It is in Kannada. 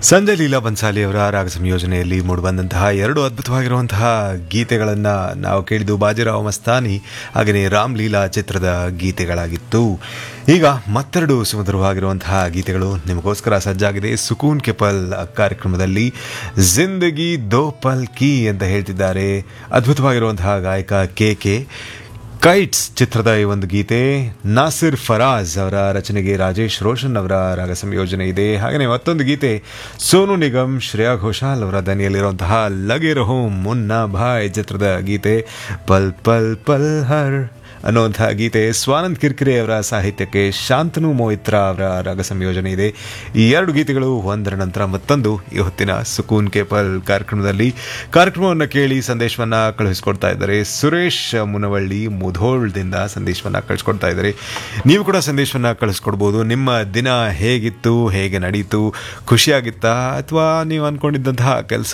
ಸಂಜಯ್ ಲೀಲಾ ಬನ್ಸಾಲಿ ಅವರ ರಾಗ ಸಂಯೋಜನೆಯಲ್ಲಿ ಮೂಡಿಬಂದಂತಹ ಎರಡು ಅದ್ಭುತವಾಗಿರುವಂತಹ ಗೀತೆಗಳನ್ನು ನಾವು ಕೇಳಿದ್ದು ಬಾಜಿರಾವ್ ಮಸ್ತಾನಿ ಹಾಗೆಯೇ ರಾಮ್ ಲೀಲಾ ಚಿತ್ರದ ಗೀತೆಗಳಾಗಿತ್ತು ಈಗ ಮತ್ತೆರಡು ಸುಮಧುರವಾಗಿರುವಂತಹ ಗೀತೆಗಳು ನಿಮಗೋಸ್ಕರ ಸಜ್ಜಾಗಿದೆ ಸುಕೂನ್ ಕೆಪಲ್ ಕಾರ್ಯಕ್ರಮದಲ್ಲಿ ಜಿಂದಗಿ ದೋ ಪಲ್ ಕಿ ಅಂತ ಹೇಳ್ತಿದ್ದಾರೆ ಅದ್ಭುತವಾಗಿರುವಂತಹ ಗಾಯಕ ಕೆ ಕೆ ಕೈಟ್ಸ್ ಚಿತ್ರದ ಈ ಒಂದು ಗೀತೆ ನಾಸಿರ್ ಫರಾಜ್ ಅವರ ರಚನೆಗೆ ರಾಜೇಶ್ ರೋಷನ್ ಅವರ ರಾಗ ಸಂಯೋಜನೆ ಇದೆ ಹಾಗೆಯೇ ಮತ್ತೊಂದು ಗೀತೆ ಸೋನು ನಿಗಮ್ ಶ್ರೇಯಾ ಘೋಷಾಲ್ ಅವರ ದನಿಯಲ್ಲಿರುವಂತಹ ಲಗೆ ರಹೋ ಮುನ್ನಾ ಭಾಯ್ ಚಿತ್ರದ ಗೀತೆ ಪಲ್ ಪಲ್ ಪಲ್ ಹರ್ ಅನ್ನುವಂತಹ ಗೀತೆ ಸ್ವಾನಂದ್ ಕಿರ್ಕಿರೆ ಅವರ ಸಾಹಿತ್ಯಕ್ಕೆ ಶಾಂತನು ಮೋಹಿತ್ರ ಅವರ ರಾಗ ಸಂಯೋಜನೆ ಇದೆ ಈ ಎರಡು ಗೀತೆಗಳು ಒಂದರ ನಂತರ ಮತ್ತೊಂದು ಈ ಹೊತ್ತಿನ ಸುಕೂನ್ ಕೇಪಲ್ ಕಾರ್ಯಕ್ರಮದಲ್ಲಿ ಕಾರ್ಯಕ್ರಮವನ್ನು ಕೇಳಿ ಸಂದೇಶವನ್ನ ಕಳುಹಿಸಿಕೊಡ್ತಾ ಇದ್ದಾರೆ ಸುರೇಶ್ ಮುನವಳ್ಳಿ ಮುಧೋಳ್ದಿಂದ ಸಂದೇಶವನ್ನ ಕಳಿಸ್ಕೊಡ್ತಾ ಇದ್ದಾರೆ ನೀವು ಕೂಡ ಸಂದೇಶವನ್ನ ಕಳಿಸ್ಕೊಡ್ಬೋದು ನಿಮ್ಮ ದಿನ ಹೇಗಿತ್ತು ಹೇಗೆ ನಡೀತು ಖುಷಿಯಾಗಿತ್ತಾ ಅಥವಾ ನೀವು ಅನ್ಕೊಂಡಿದ್ದಂತಹ ಕೆಲಸ